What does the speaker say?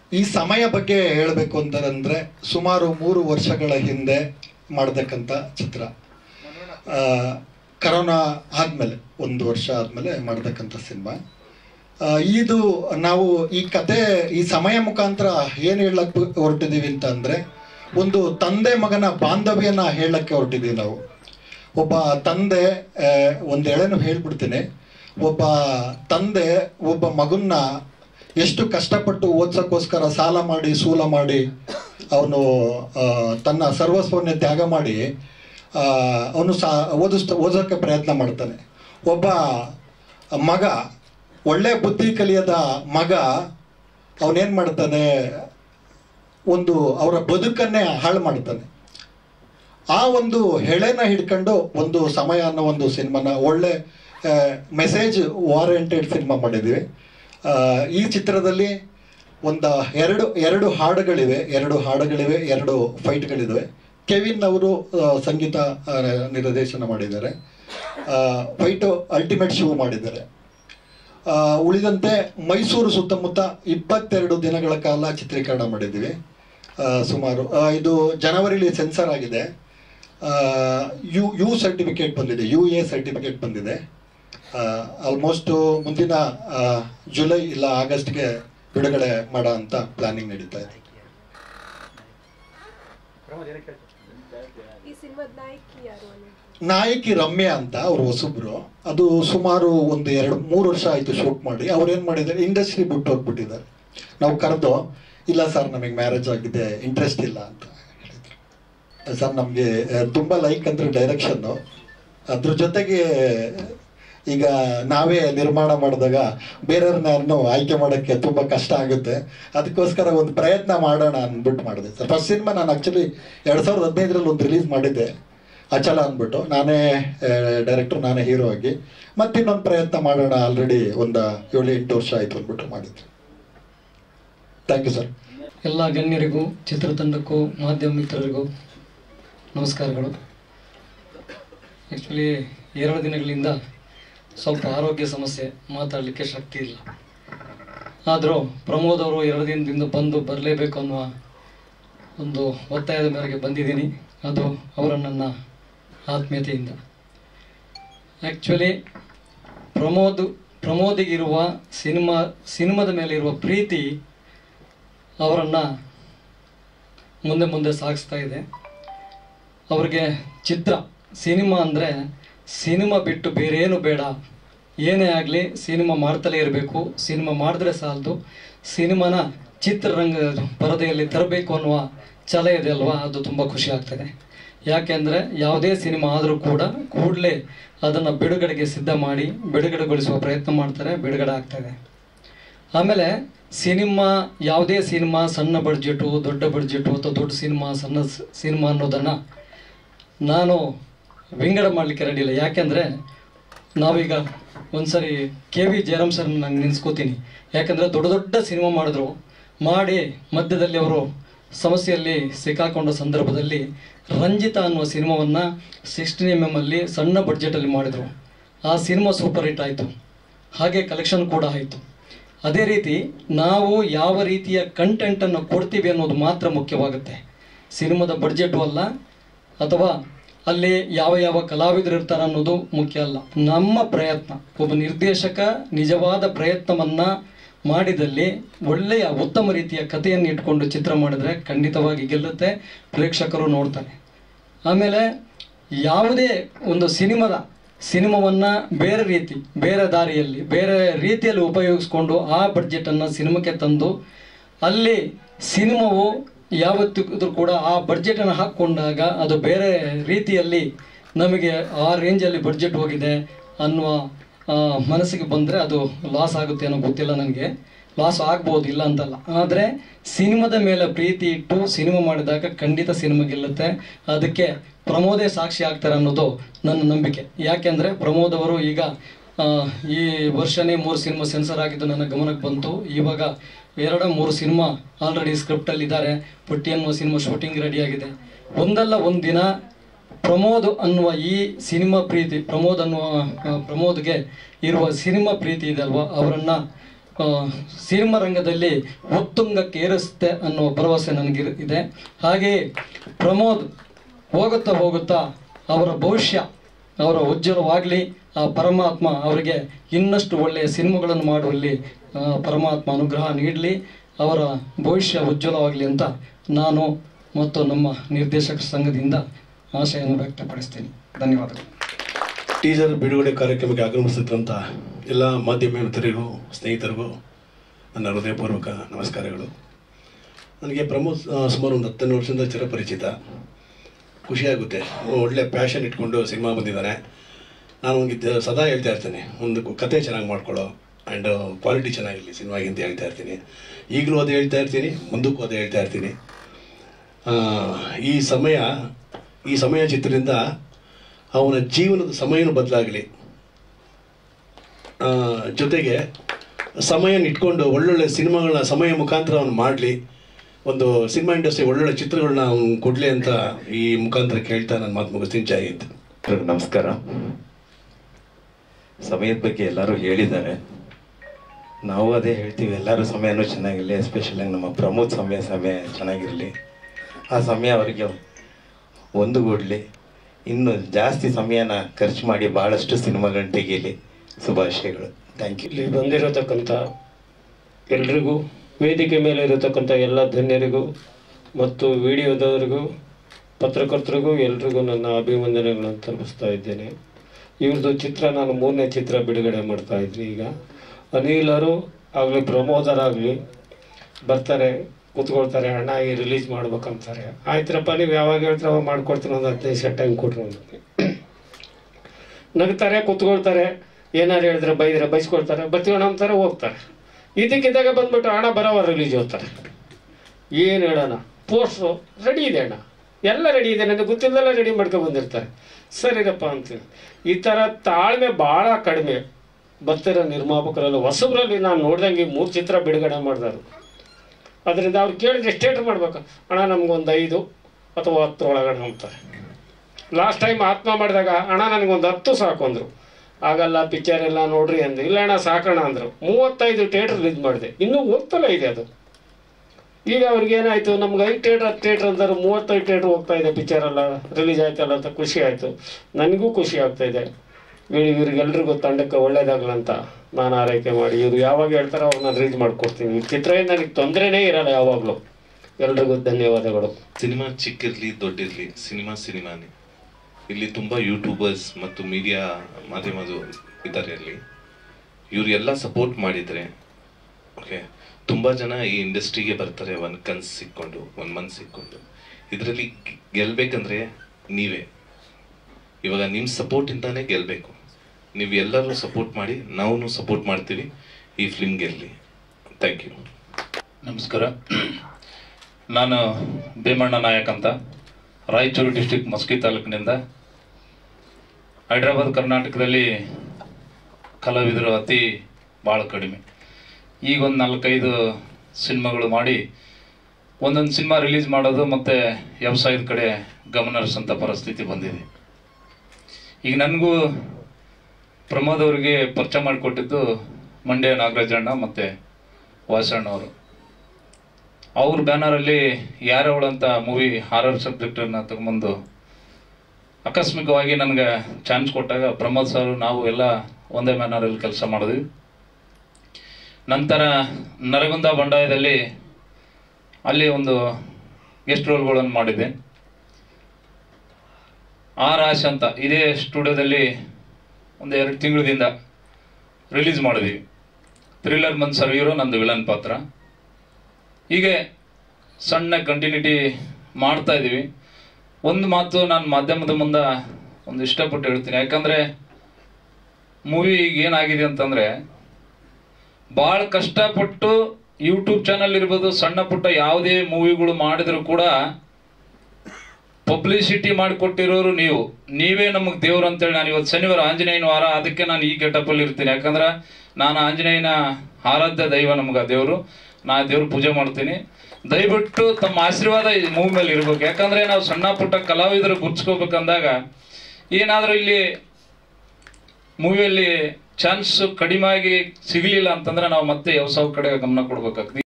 ಈ ಸಮಯ ಬಗ್ಗೆ ಹೇಳಬೇಕು ಅಂತಂದ್ರೆ ಸುಮಾರು ಮೂರು ವರ್ಷಗಳ ಹಿಂದೆ ಮಾಡತಕ್ಕಂಥ ಚಿತ್ರ ಆ, ಕರೋನಾ ಆದಮೇಲೆ ಒಂದು ವರ್ಷ ಆದಮೇಲೆ ಮಾಡತಕ್ಕಂಥ ಸಿನಿಮಾ ಆ, ಇದು ನಾವು ಈ ಕತೆ ಈ ಸಮಯ ಮುಖಾಂತರ ಏನು ಹೇಳಕ್ ಹೊರಟಿದ್ದೀವಿ ಅಂತ ಅಂದ್ರೆ ಒಂದು ತಂದೆ ಮಗನ ಬಾಂಧವ್ಯನ ಹೇಳಕ್ಕೆ ಹೊರಟಿದ್ದೀವಿ ನಾವು ಒಬ್ಬ ತಂದೆ ಆ, ಒಂದು ಎಳೆನು ಹೇಳ್ಬಿಡ್ತೀನಿ ಒಬ್ಬ ತಂದೆ ಒಬ್ಬ ಮಗನ್ನ ಎಷ್ಟು ಕಷ್ಟಪಟ್ಟು ಓದ್ಸಕ್ಕೋಸ್ಕರ ಸಾಲ ಮಾಡಿ ಸೂಲ ಮಾಡಿ ಅವನು ತನ್ನ ಸರ್ವಸ್ವನ್ನೇ ತ್ಯಾಗ ಮಾಡಿ ಅವನು ಸಾ ಓದಿಸ್ತ ಓದೋಕ್ಕೆ ಪ್ರಯತ್ನ ಮಾಡ್ತಾನೆ ಒಬ್ಬ ಮಗ ಒಳ್ಳೆ ಬುದ್ಧಿ ಕಲಿಯದ ಮಗ ಅವನೇನು ಮಾಡ್ತಾನೆ ಒಂದು ಅವರ ಬದುಕನ್ನೇ ಹಾಳು ಮಾಡ್ತಾನೆ ಆ ಒಂದು ಹೆಳೆನ ಹಿಡ್ಕೊಂಡು ಒಂದು ಸಮಯ ಅನ್ನೋ ಒಂದು ಸಿನಿಮಾನ ಒಳ್ಳೆ ಮೆಸೇಜ್ ಓರಿಯೆಂಟೆಡ್ ಸಿನಿಮಾ ಮಾಡಿದ್ವಿ ಆ, ಈ ಚಿತ್ರದಲ್ಲಿ ಒಂದು ಎರಡು ಎರಡು ಹಾಡುಗಳಿವೆ ಎರಡು ಹಾಡುಗಳಿವೆ ಎರಡು ಫೈಟ್ಗಳಿವೆ ಕೆವಿನ್ ಅವರು ಆ, ಸಂಗೀತ ಆ, ನಿರ್ದೇಶನ ಮಾಡಿದ್ದಾರೆ ಫೈಟು ಅಲ್ಟಿಮೇಟ್ ಶೋ ಮಾಡಿದ್ದಾರೆ ಆ, ಉಳಿದಂತೆ ಮೈಸೂರು ಸುತ್ತಮುತ್ತ ಇಪ್ಪತ್ತೆರಡು ದಿನಗಳ ಕಾಲ ಚಿತ್ರೀಕರಣ ಮಾಡಿದ್ದೀವಿ ಆ, ಸುಮಾರು ಆ, ಇದು ಜನವರಿಲಿ ಸೆನ್ಸರ್ ಆಗಿದೆ ಯು ಯು ಸರ್ಟಿಫಿಕೇಟ್ ಬಂದಿದೆ ಯು ಎ ಸರ್ಟಿಫಿಕೇಟ್ ಬಂದಿದೆ ಆಲ್ಮೋಸ್ಟ್ ಮುಂದಿನ ಆ, ಜುಲೈ ಇಲ್ಲ ಆಗಸ್ಟ್ಗೆ ಬಿಡುಗಡೆ ಮಾಡೋ ಅಂತ ಪ್ಲಾನಿಂಗ್ ನಡೀತಾ ಇದೆ ಈ ಸಿನಿಮಾದ ನಾಯಕಿ ಯಾರು ಅನ್ನೋದು ನಾಯಕಿ ರಮ್ಯಾ ಅಂತ ಅವ್ರು ಹೊಸಬ್ರು ಅದು ಸುಮಾರು ಒಂದು ಎರಡು ಮೂರು ವರ್ಷ ಆಯ್ತು ಶೂಟ್ ಮಾಡಿ ಅವ್ರು ಏನ್ ಮಾಡಿದ್ದಾರೆ ಇಂಡಸ್ಟ್ರಿ ಬಿಟ್ಟು ಹೋಗ್ಬಿಟ್ಟಿದ್ದಾರೆ ನಾವು ಕರೆದು ಇಲ್ಲ ಸರ್ ನಮಗೆ ಮ್ಯಾರೇಜ್ ಆಗಿದೆ ಇಂಟ್ರೆಸ್ಟ್ ಇಲ್ಲ ಅಂತ ಹೇಳಿದ್ರು ಸರ್ ನಮಗೆ ತುಂಬಾ ಲೈಕ್ ಅಂದ್ರೆ ಡೈರೆಕ್ಷನ್ನು ಅದ್ರ ಜೊತೆಗೆ ಈಗ ನಾವೇ ನಿರ್ಮಾಣ ಮಾಡಿದಾಗ ಬೇರೆಯವ್ರನ್ನ ಯಾರನ್ನೂ ಆಯ್ಕೆ ಮಾಡೋಕ್ಕೆ ತುಂಬ ಕಷ್ಟ ಆಗುತ್ತೆ ಅದಕ್ಕೋಸ್ಕರ ಒಂದು ಪ್ರಯತ್ನ ಮಾಡೋಣ ಅಂದ್ಬಿಟ್ಟು ಮಾಡಿದೆ ಸರ್ ಫಸ್ಟ್ ಸಿನಿಮಾ ನಾನು ಆ್ಯಕ್ಚುಲಿ ಎರಡು ಸಾವಿರದ ಹದಿನೈದರಲ್ಲಿ ಒಂದು ರಿಲೀಸ್ ಮಾಡಿದ್ದೆ ಅಚಲ ಅಂದ್ಬಿಟ್ಟು ನಾನೇ ಡೈರೆಕ್ಟರ್ ನಾನೇ ಹೀರೋ ಆಗಿ ಮತ್ತಿನ್ನೊಂದು ಪ್ರಯತ್ನ ಮಾಡೋಣ ಆಲ್ರೆಡಿ ಒಂದು ಏಳು ಎಂಟು ವರ್ಷ ಆಯಿತು ಅಂದ್ಬಿಟ್ಟು ಮಾಡಿದ್ವಿ ಥ್ಯಾಂಕ್ ಯು ಸರ್ ಎಲ್ಲ ಗಣ್ಯರಿಗೂ ಚಿತ್ರತಂಡಕ್ಕೂ ಮಾಧ್ಯಮ ಮಿತ್ರರಿಗೂ ನಮಸ್ಕಾರಗಳು ಆ್ಯಕ್ಚುಲಿ ಎರಡು ದಿನಗಳಿಂದ ಸ್ವಲ್ಪ ಆರೋಗ್ಯ ಸಮಸ್ಯೆ ಮಾತಾಡಲಿಕ್ಕೆ ಶಕ್ತಿ ಇಲ್ಲ ಆದರೂ ಪ್ರಮೋದ್ ಅವರು ಎರಡು ದಿನದಿಂದ ಬಂದು ಬರಲೇಬೇಕು ಅನ್ನುವ ಒಂದು ಒತ್ತಾಯದ ಮೇರೆಗೆ ಬಂದಿದ್ದೀನಿ ಅದು ಅವರ ನನ್ನ ಆತ್ಮೀಯತೆಯಿಂದ ಆ್ಯಕ್ಚುಲಿ ಪ್ರಮೋದ್ ಪ್ರಮೋದಿಗಿರುವ ಸಿನಿಮಾ ಸಿನಿಮಾದ ಮೇಲೆ ಇರುವ ಪ್ರೀತಿ ಅವರನ್ನು ಮುಂದೆ ಮುಂದೆ ಸಾಗಿಸ್ತಾ ಇದೆ ಅವ್ರಿಗೆ ಚಿತ್ರ ಸಿನಿಮಾ ಅಂದರೆ ಸಿನಿಮಾ ಬಿಟ್ಟು ಬೇರೇನು ಬೇಡ ಏನೇ ಆಗಲಿ ಸಿನಿಮಾ ಮಾಡ್ತಲೇ ಇರಬೇಕು ಸಿನಿಮಾ ಮಾಡಿದ್ರೆ ಸಾಲದು ಸಿನಿಮಾನ ಚಿತ್ರರಂಗ ಪರದೆಯಲ್ಲಿ ತರಬೇಕು ಅನ್ನುವ ಛಲ ಇದೆ ಅಲ್ವಾ ಅದು ತುಂಬ ಖುಷಿ ಆಗ್ತದೆ ಯಾಕೆಂದರೆ ಯಾವುದೇ ಸಿನಿಮಾ ಆದರೂ ಕೂಡ ಕೂಡಲೇ ಅದನ್ನು ಬಿಡುಗಡೆಗೆ ಸಿದ್ಧ ಮಾಡಿ ಬಿಡುಗಡೆಗೊಳಿಸುವ ಪ್ರಯತ್ನ ಮಾಡ್ತಾರೆ ಬಿಡುಗಡೆ ಆಗ್ತದೆ ಆಮೇಲೆ ಸಿನಿಮಾ ಯಾವುದೇ ಸಿನಿಮಾ ಸಣ್ಣ ಬಡ್ಜೆಟು ದೊಡ್ಡ ಬಡ್ಜೆಟು ಅಥವಾ ದೊಡ್ಡ ಸಿನಿಮಾ ಸಣ್ಣ ಸ್- ಸಿನಿಮಾ ಅನ್ನೋದನ್ನು ನಾನು ವಿಂಗಡ ಮಾಡಲಿಕ್ಕೆ ರೆಡಿ ಇಲ್ಲ ಯಾಕೆಂದರೆ ನಾವೀಗ ಒಂದ್ಸರಿ ಕೆ ವಿ ಜಯರಾಮ್ ಸರ್ ನಂಗೆ ನೆನೆಸ್ಕೋತೀನಿ ಯಾಕಂದರೆ ದೊಡ್ಡ ದೊಡ್ಡ ಸಿನಿಮಾ ಮಾಡಿದ್ರು ಮಾಡಿ ಮಧ್ಯದಲ್ಲಿ ಅವರು ಸಮಸ್ಯೆಯಲ್ಲಿ ಸಿಕ್ಕಾಕೊಂಡ ಸಂದರ್ಭದಲ್ಲಿ ರಂಜಿತಾ ಅನ್ನುವ ಸಿನಿಮಾವನ್ನು ಸಿಕ್ಸ್ಟೀನ್ ಎಮ್ ಎಮ್ ಅಲ್ಲಿ ಸಣ್ಣ ಬಡ್ಜೆಟಲ್ಲಿ ಮಾಡಿದರು ಆ ಸಿನಿಮಾ ಸೂಪರ್ ಹಿಟ್ ಆಯಿತು ಹಾಗೆ ಕಲೆಕ್ಷನ್ ಕೂಡ ಆಯಿತು ಅದೇ ರೀತಿ ನಾವು ಯಾವ ರೀತಿಯ ಕಂಟೆಂಟನ್ನು ಕೊಡ್ತೀವಿ ಅನ್ನೋದು ಮಾತ್ರ ಮುಖ್ಯವಾಗುತ್ತೆ ಸಿನಿಮಾದ ಬಡ್ಜೆಟು ಅಲ್ಲ ಅಥವಾ ಅಲ್ಲಿ ಯಾವ ಯಾವ ಕಲಾವಿದರು ಇರ್ತಾರೆ ಅನ್ನೋದು ಮುಖ್ಯ ಅಲ್ಲ ನಮ್ಮ ಪ್ರಯತ್ನ ಒಬ್ಬ ನಿರ್ದೇಶಕ ನಿಜವಾದ ಪ್ರಯತ್ನವನ್ನು ಮಾಡಿದಲ್ಲಿ ಒಳ್ಳೆಯ ಉತ್ತಮ ರೀತಿಯ ಕಥೆಯನ್ನು ಇಟ್ಕೊಂಡು ಚಿತ್ರ ಮಾಡಿದ್ರೆ ಖಂಡಿತವಾಗಿ ಗೆಲ್ಲುತ್ತೆ ಪ್ರೇಕ್ಷಕರು ನೋಡ್ತಾರೆ ಆಮೇಲೆ ಯಾವುದೇ ಒಂದು ಸಿನಿಮಾದ ಸಿನಿಮಾವನ್ನು ಬೇರೆ ರೀತಿ ಬೇರೆ ದಾರಿಯಲ್ಲಿ ಬೇರೆ ರೀತಿಯಲ್ಲಿ ಉಪಯೋಗಿಸ್ಕೊಂಡು ಆ ಬಡ್ಜೆಟನ್ನು ಸಿನಿಮಾಕ್ಕೆ ತಂದು ಅಲ್ಲಿ ಸಿನಿಮಾವು ಯಾವತ್ತಿಗೂ ಕೂಡ ಆ ಬಡ್ಜೆಟನ್ನು ಹಾಕ್ಕೊಂಡಾಗ ಅದು ಬೇರೆ ರೀತಿಯಲ್ಲಿ ನಮಗೆ ಆ ರೇಂಜಲ್ಲಿ ಬಡ್ಜೆಟ್ ಹೋಗಿದೆ ಅನ್ನುವ ಆ, ಮನಸ್ಸಿಗೆ ಬಂದರೆ ಅದು ಲಾಸ್ ಆಗುತ್ತೆ ಅನ್ನೋ ಗೊತ್ತಿಲ್ಲ ನನಗೆ ಲಾಸ್ ಆಗ್ಬೋದು ಇಲ್ಲ ಅಂತಲ್ಲ ಆದರೆ ಸಿನಿಮಾದ ಮೇಲೆ ಪ್ರೀತಿ ಇಟ್ಟು ಸಿನಿಮಾ ಮಾಡಿದಾಗ ಖಂಡಿತ ಸಿನಿಮಾ ಗೆಲ್ಲುತ್ತೆ ಅದಕ್ಕೆ ಪ್ರಮೋದೇ ಸಾಕ್ಷಿ ಆಗ್ತಾರೆ ಅನ್ನೋದು ನನ್ನ ನಂಬಿಕೆ ಯಾಕೆಂದರೆ ಪ್ರಮೋದ್ ಅವರು ಈಗ ಆ, ಈ ವರ್ಷನೇ ಮೂರು ಸಿನಿಮಾ ಸೆನ್ಸರ್ ಆಗಿದ್ದು ನನ್ನ ಗಮನಕ್ಕೆ ಬಂತು ಇವಾಗ ಎರಡು ಮೂರು ಸಿನಿಮಾ ಆಲ್ರೆಡಿ ಸ್ಕ್ರಿಪ್ಟಲ್ಲಿ ಇದ್ದಾರೆ ಪುಟ್ಟಿ ಅನ್ನುವ ಸಿನಿಮಾ ಶೂಟಿಂಗ್ ರೆಡಿಯಾಗಿದೆ ಒಂದಲ್ಲ ಒಂದು ದಿನ ಪ್ರಮೋದ್ ಅನ್ನುವ ಈ ಸಿನಿಮಾ ಪ್ರೀತಿ ಪ್ರಮೋದ್ ಅನ್ನುವ ಆ, ಪ್ರಮೋದ್ಗೆ ಇರುವ ಸಿನಿಮಾ ಪ್ರೀತಿ ಇದೆ ಅಲ್ವಾ ಅವರನ್ನ ಆ, ಸಿನಿಮಾ ರಂಗದಲ್ಲಿ ಉತ್ತುಂಗಕ್ಕೆ ಏರಿಸುತ್ತೆ ಅನ್ನೋ ಭರವಸೆ ನನಗೆ ಇದೆ ಹಾಗೆಯೇ ಪ್ರಮೋದ್ ಹೋಗುತ್ತಾ ಹೋಗುತ್ತಾ ಅವರ ಭವಿಷ್ಯ ಅವರ ಉಜ್ವಲವಾಗಲಿ ಆ ಪರಮಾತ್ಮ ಅವರಿಗೆ ಇನ್ನಷ್ಟು ಒಳ್ಳೆಯ ಸಿನಿಮಾಗಳನ್ನು ಮಾಡುವಲ್ಲಿ ಆ, ಪರಮಾತ್ಮ ಅನುಗ್ರಹ ನೀಡಲಿ ಅವರ ಭವಿಷ್ಯ ಉಜ್ವಲವಾಗಲಿ ಅಂತ ನಾನು ಮತ್ತು ನಮ್ಮ ನಿರ್ದೇಶಕರ ಸಂಘದಿಂದ ಆಶೆಯನ್ನು ವ್ಯಕ್ತಪಡಿಸ್ತೀನಿ ಧನ್ಯವಾದಗಳು ಟೀಸರ್ ಬಿಡುಗಡೆ ಕಾರ್ಯಕ್ರಮಕ್ಕೆ ಆಗಮಿಸಿದಂಥ ಎಲ್ಲ ಮಾಧ್ಯಮ ಮಿತ್ರರಿಗೂ ಸ್ನೇಹಿತರಿಗೂ ನನ್ನ ಹೃದಯಪೂರ್ವಕ ನಮಸ್ಕಾರಗಳು ನನಗೆ ಪ್ರಮೋದ್ ಆ, ಸುಮಾರು ಒಂದು ಹತ್ತನೇ ವರ್ಷದಿಂದ ಚಿರಪರಿಚಿತ ಖುಷಿಯಾಗುತ್ತೆ ಒಳ್ಳೆ ಪ್ಯಾಷನ್ ಇಟ್ಕೊಂಡು ಸಿನಿಮಾ ಬಂದಿದ್ದಾನೆ ನಾನು ಅವ್ನಿಗೆ ಸದಾ ಹೇಳ್ತಾ ಇರ್ತೇನೆ ಒಂದು ಕತೆ ಚೆನ್ನಾಗಿ ಮಾಡ್ಕೊಳ್ಳೋ ಆ್ಯಂಡ್ ಕ್ವಾಲಿಟಿ ಚೆನ್ನಾಗಿರಲಿ ಸಿನಿಮಾಗೆ ಅಂತ ಹೇಳ್ತಾ ಇರ್ತೀನಿ ಈಗಲೂ ಅದೇ ಹೇಳ್ತಾ ಇರ್ತೀನಿ ಮುಂದಕ್ಕೂ ಅದೇ ಹೇಳ್ತಾ ಇರ್ತೀನಿ ಆ, ಈ ಸಮಯ ಈ ಸಮಯ ಚಿತ್ರದಿಂದ ಅವನ ಜೀವನದ ಸಮಯನೂ ಬದಲಾಗಲಿ ಜೊತೆಗೆ ಸಮಯನ ಇಟ್ಕೊಂಡು ಒಳ್ಳೊಳ್ಳೆ ಸಿನಿಮಾಗಳನ್ನ ಸಮಯ ಮುಖಾಂತರ ಅವನು ಮಾಡಲಿ ಒಂದು ಸಿನಿಮಾ ಇಂಡಸ್ಟ್ರಿ ಒಳ್ಳೊಳ್ಳೆ ಚಿತ್ರಗಳನ್ನ ಅವ್ನು ಕೊಡಲಿ ಅಂತ ಈ ಮುಖಾಂತರ ಕೇಳ್ತಾ ನನ್ನ ಮಾತು ಮುಗಿಸ್ತೀನಿ ಜೈ ಹಿಂದ್ ಎಲ್ರಿಗೂ ನಮಸ್ಕಾರ ಸಮಯದ ಬಗ್ಗೆ ಎಲ್ಲರೂ ಹೇಳಿದ್ದಾರೆ ನಾವು ಅದೇ ಹೇಳ್ತೀವಿ ಎಲ್ಲರೂ ಸಮಯನೂ ಚೆನ್ನಾಗಿರಲಿ ಎಸ್ಪೆಷಲಾಗಿ ನಮ್ಮ ಪ್ರಮೋದ್ ಸಮಯ ಸಮಯ ಚೆನ್ನಾಗಿರಲಿ ಆ ಸಮಯ ಅವರಿಗೆ ಒಂದುಗೂಡಲಿ ಇನ್ನು ಜಾಸ್ತಿ ಸಮಯನ ಖರ್ಚು ಮಾಡಿ ಭಾಳಷ್ಟು ಸಿನಿಮಾಗಳನ್ನ ತೆಗೀಲಿ ಶುಭಾಶಯಗಳು ಥ್ಯಾಂಕ್ ಯು ಇಲ್ಲಿ ಬಂದಿರತಕ್ಕಂಥ ಎಲ್ರಿಗೂ ವೇದಿಕೆ ಮೇಲೆ ಇರತಕ್ಕಂಥ ಎಲ್ಲ ಧನ್ಯರಿಗೂ ಮತ್ತು ವಿಡಿಯೋದವರಿಗೂ ಪತ್ರಕರ್ತರಿಗೂ ಎಲ್ರಿಗೂ ನನ್ನ ಅಭಿವಂದನೆಗಳನ್ನು ತಲುಪಿಸ್ತಾ ಇದ್ದೇನೆ ಇವ್ರದ್ದು ಚಿತ್ರ ನಾನು ಮೂರನೇ ಚಿತ್ರ ಬಿಡುಗಡೆ ಮಾಡ್ತಾ ಇದ್ದೀನಿ ಈಗ ಅನಿಲರು ಆಗಲಿ ಪ್ರಮೋದರಾಗಲಿ ಬರ್ತಾರೆ ಕೂತ್ಕೊಳ್ತಾರೆ ಅಣ್ಣ ಈ ರಿಲೀಸ್ ಮಾಡ್ಬೇಕಂತಾರೆ ಆಯ್ತರಪ್ಪ ನೀವು ಯಾವಾಗ ಹೇಳ್ತೀರ ಅವಾಗ ಮಾಡ್ಕೊಡ್ತೀನಿ ಒಂದು ಹದಿನೈದು ನಿಮಿಷ ಟೈಮ್ ಕೊಟ್ರು ನನಗೆ ನಗ್ತಾರೆ ಕೂತ್ಕೊಳ್ತಾರೆ ಏನಾರು ಹೇಳಿದ್ರೆ ಬೈದ್ರೆ ಬೈಸ್ಕೊಳ್ತಾರೆ ಬರ್ತೀವಣ್ಣ ಅಂತಾರೆ ಹೋಗ್ತಾರೆ ಇದಕ್ಕಿದ್ದಾಗ ಬಂದ್ಬಿಟ್ಟು ಹಣ ಬರೋವ ರಿಲೀಸ್ ಹೋಗ್ತಾರೆ ಏನು ಹೇಳೋಣ ಪೋಸ್ಟ್ರು ರೆಡಿ ಇದೆ ಅಣ್ಣ ಎಲ್ಲ ರೆಡಿ ಇದೆ ನನಗೆ ಗೊತ್ತಿಲ್ಲದೆಲ್ಲ ರೆಡಿ ಮಾಡ್ಕೊಂಡು ಬಂದಿರ್ತಾರೆ ಸರಿರಪ್ಪ ಅಂತೀನಿ ಈ ಥರ ತಾಳ್ಮೆ ಭಾಳ ಕಡಿಮೆ ಬರ್ತಿರೋ ನಿರ್ಮಾಪಕರಲ್ಲಿ ಹೊಸಬ್ರಲ್ಲಿ ನಾನು ನೋಡ್ದಂಗೆ ಮೂರು ಚಿತ್ರ ಬಿಡುಗಡೆ ಮಾಡಿದಾರು ಅದರಿಂದ ಅವ್ರು ಕೇಳಿದ್ರೆ ಎಷ್ಟೇಟ್ ಮಾಡ್ಬೇಕು ಅಣ್ಣ ನಮ್ಗೊಂದು ಐದು ಅಥವಾ ಹತ್ತು ಒಳಗಡೆ ಅಂತಾರೆ ಲಾಸ್ಟ್ ಟೈಮ್ ಆತ್ಮ ಮಾಡಿದಾಗ ಅಣ್ಣ ನನಗೊಂದು ಹತ್ತು ಸಾಕು ಅಂದರು ಆಗಲ್ಲ ಪಿಕ್ಚರ್ ಎಲ್ಲ ನೋಡ್ರಿ ಅಂದು ಇಲ್ಲ ಅಣ್ಣ ಸಾಕಣ ಅಂದರು ಮೂವತ್ತೈದು ಥಿಯೇಟ್ರ್ ರಿಲೀಸ್ ಮಾಡಿದೆ ಇನ್ನೂ ಹೋಗ್ತಲೇ ಇದೆ ಅದು ಈಗ ಅವ್ರಿಗೆ ಏನಾಯ್ತು ನಮ್ಗೆ ಐದು ಥಿಯೇಟ್ರ್ ಹತ್ತು ಥಿಯೇಟ್ರ್ ಅಂತಾರೆ ಮೂವತ್ತೈದು ಥಿಯೇಟ್ರ್ ಹೋಗ್ತಾ ಇದೆ ಪಿಕ್ಚರ್ ಎಲ್ಲ ರಿಲೀಸ್ ಆಯ್ತಲ್ಲ ಅಂತ ಖುಷಿ ಆಯಿತು ನನಗೂ ಖುಷಿ ಆಗ್ತಾ ಇದೆ ಇವ್ರು ಇವ್ರಿಗೆಲ್ರಿಗೂ ತಂಡಕ್ಕೆ ಒಳ್ಳೇದಾಗಲ್ಲ ಅಂತ ನಾನು ಆರೈಕೆ ಮಾಡಿ ಇವ್ರು ಯಾವಾಗ ಹೇಳ್ತಾರೋ ಅವಾಗ ನಾನು ರಿಲೀಸ್ ಮಾಡಿಕೊಡ್ತೀನಿ ಈ ಚಿತ್ರದಿಂದ ನನಗೆ ತೊಂದರೆನೇ ಇರಲ್ಲ ಯಾವಾಗಲೂ ಎಲ್ರಿಗೂ ಧನ್ಯವಾದಗಳು ಸಿನಿಮಾ ಚಿಕ್ಕಿರ್ಲಿ ದೊಡ್ಡಿರ್ಲಿ ಸಿನಿಮಾ ಸಿನಿಮಾನೇ ಇಲ್ಲಿ ತುಂಬಾ ಯೂಟ್ಯೂಬರ್ಸ್ ಮತ್ತು ಮೀಡಿಯಾ ಮಾಧ್ಯಮದ ಇದ್ದಾರೆ ಅಲ್ಲಿ ಇವ್ರು ಎಲ್ಲ ಸಪೋರ್ಟ್ ಮಾಡಿದ್ರೆ ಓಕೆ ತುಂಬಾ ಜನ ಈ ಇಂಡಸ್ಟ್ರಿಗೆ ಬರ್ತಾರೆ ಒಂದ್ ಕನ್ಸ್ ಸಿಕ್ಕೊಂಡು ಒಂದ್ ಮನ್ಸ್ ಸಿಕ್ಕೊಂಡು ಇದರಲ್ಲಿ ಗೆಲ್ಬೇಕಂದ್ರೆ ನೀವೇ ಇವಾಗ ನಿಮ್ ಸಪೋರ್ಟ್ ಇಂದಾನೆ ಗೆಲ್ಬೇಕು ನೀವು ಎಲ್ಲರೂ ಸಪೋರ್ಟ್ ಮಾಡಿ ನಾವು ಸಪೋರ್ಟ್ ಮಾಡ್ತೀವಿ ಈ ಫಿಲ್ಮ್ ಗೆಲ್ಲಿ ಥ್ಯಾಂಕ್ ಯು ನಮಸ್ಕಾರ ನಾನು ಭೀಮಣ್ಣ ನಾಯಕ್ ಅಂತ ರಾಯಚೂರು ಡಿಸ್ಟಿಕ್ ಮಸ್ಕಿ ತಾಲೂಕಿನಿಂದ ಹೈದ್ರಾಬಾದ್ ಕರ್ನಾಟಕದಲ್ಲಿ ಕಲಾವಿದರು ಅತಿ ಭಾಳ ಕಡಿಮೆ ಈಗ ಒಂದು ನಾಲ್ಕೈದು ಸಿನಿಮಾಗಳು ಮಾಡಿ ಒಂದೊಂದು ಸಿನಿಮಾ ರಿಲೀಸ್ ಮಾಡೋದು ಮತ್ತು ವ್ಯವಸಾಯದ ಕಡೆ ಗಮನ ಹರಿಸೋಂಥ ಪರಿಸ್ಥಿತಿ ಬಂದಿದೆ ಈಗ ನನಗೂ ಪ್ರಮೋದ್ ಅವರಿಗೆ ಪರಿಚಯ ಮಾಡಿಕೊಟ್ಟಿದ್ದು ಮಂಡ್ಯ ನಾಗರಾಜಣ್ಣ ಮತ್ತು ವಾಸಣ್ಣ ಅವರು ಅವ್ರ ಬ್ಯಾನರಲ್ಲಿ ಯಾರವಳು ಅಂತ ಮೂವಿ ಹಾರರ್ ಸಬ್ಜೆಕ್ಟನ್ನು ತಗೊಂಬಂದು ಆಕಸ್ಮಿಕವಾಗಿ ನನಗೆ ಚಾನ್ಸ್ ಕೊಟ್ಟಾಗ ಪ್ರಮೋದ್ ಸರ್ ನಾವು ಎಲ್ಲ ಒಂದೇ ಬ್ಯಾನರಲ್ಲಿ ಕೆಲಸ ಮಾಡಿದ್ವಿ ನಂತರ ನರಗುಂದ ಬಂಡಾಯದಲ್ಲಿ ಅಲ್ಲಿ ಒಂದು ಗೆಸ್ಟ್ ರೋಲ್ಗಳನ್ನು ಮಾಡಿದ್ದೆ ಆರ್ ಆಶ್ ಅಂತ ಇದೇ ಸ್ಟುಡಿಯೋದಲ್ಲಿ ಒಂದು ಎರಡು ತಿಂಗಳದಿಂದ ರಿಲೀಸ್ ಮಾಡಿದ್ವಿ ಥ್ರಿಲ್ಲರ್ ಮನ್ ಸರ್ ಹೀರೋ ನಂದು ವಿಲನ್ ಪಾತ್ರ ಹೀಗೆ ಸಣ್ಣ ಕಂಟಿನ್ಯೂಟಿ ಮಾಡ್ತಾ ಇದ್ದೀವಿ ಒಂದು ಮಾತು ನಾನು ಮಾಧ್ಯಮದ ಮುಂದೆ ಒಂದು ಇಷ್ಟಪಟ್ಟು ಹೇಳ್ತೀನಿ ಯಾಕಂದರೆ ಮೂವಿ ಈಗ ಏನಾಗಿದೆ ಅಂತಂದರೆ ಭಾಳ ಕಷ್ಟಪಟ್ಟು ಯೂಟ್ಯೂಬ್ ಚಾನಲ್ ಇರ್ಬೋದು ಸಣ್ಣ ಪುಟ್ಟ ಯಾವುದೇ ಮೂವಿಗಳು ಮಾಡಿದ್ರು ಕೂಡ ಪಬ್ಲಿಸಿಟಿ ಮಾಡಿಕೊಟ್ಟಿರೋರು ನೀವು ನೀವೇ ನಮಗೆ ದೇವ್ರು ಅಂತೇಳಿ ನಾನು ಇವತ್ತು ಶನಿವಾರ ಆಂಜನೇಯನ ವಾರ ಅದಕ್ಕೆ ನಾನು ಈ ಗೆಟಪಲ್ಲಿ ಇರ್ತೀನಿ ಯಾಕಂದ್ರೆ ನಾನು ಆಂಜನೇಯನ ಆರಾಧ್ಯ ದೈವ ನಮ್ಗೆ ಆ ದೇವರು ನಾ ದೇವ್ರ ಪೂಜೆ ಮಾಡ್ತೀನಿ ದಯವಿಟ್ಟು ತಮ್ಮ ಆಶೀರ್ವಾದ ಈ ಮೂವಿ ಮೇಲೆ ಇರ್ಬೇಕು ಯಾಕಂದ್ರೆ ನಾವು ಸಣ್ಣ ಪುಟ್ಟ ಕಲಾವಿದರು ಗುರ್ಸ್ಕೋಬೇಕಂದಾಗ ಏನಾದರೂ ಇಲ್ಲಿ ಮೂವಿಯಲ್ಲಿ ಚಾನ್ಸ್ ಕಡಿಮೆ ಆಗಿ ಸಿಗಲಿಲ್ಲ ಅಂತಂದ್ರೆ ನಾವು ಮತ್ತೆ ವ್ಯವಸಾಯ ಕಡೆ ಗಮನ ಕೊಡ್ಬೇಕಾಗ್ತದೆ